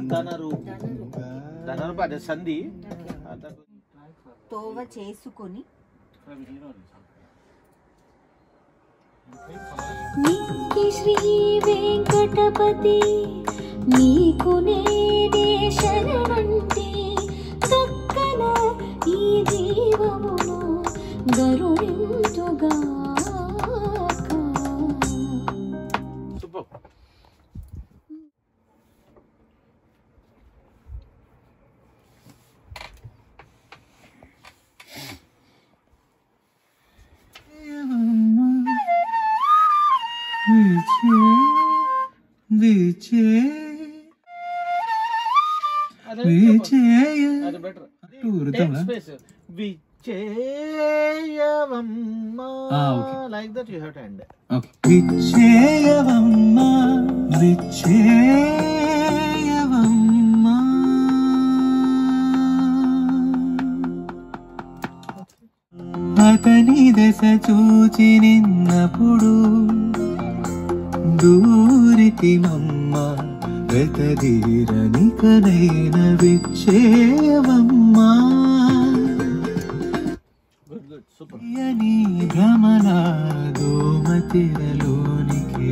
ధనరూపు ధనరూపు అదే సంధి తోవ చేసుకొని నిక్కి శ్రీ వెంకటపతి నీకు నేనే శరణంటి దక్కన ఈ జీవమును గరుడించుగాక సూపర్ అది బెటర్ స్పేస్ విజయవమ్మ Ah, okay. Like that you have to end విచ్చేయవమ్మ విచ్చేయవమ్మ అతని దశ చూచి నిన్నప్పుడు దూరితి మమ్మ వెతదీరని కనైన విచ్చేయవమ్మా గుడ్ గుడ్ సూపర్ యని భ్రమణ దోమతిరలోనికి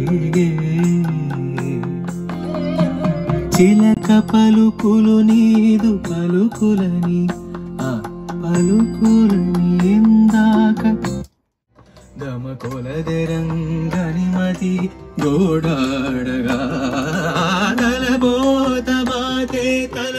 చిలక పలుకులు నీదు పలుకులని ఆ పలుకులని ఎందాక దమ కొలదెరంగని మతి గోడాడగా తలబోత బాతే తల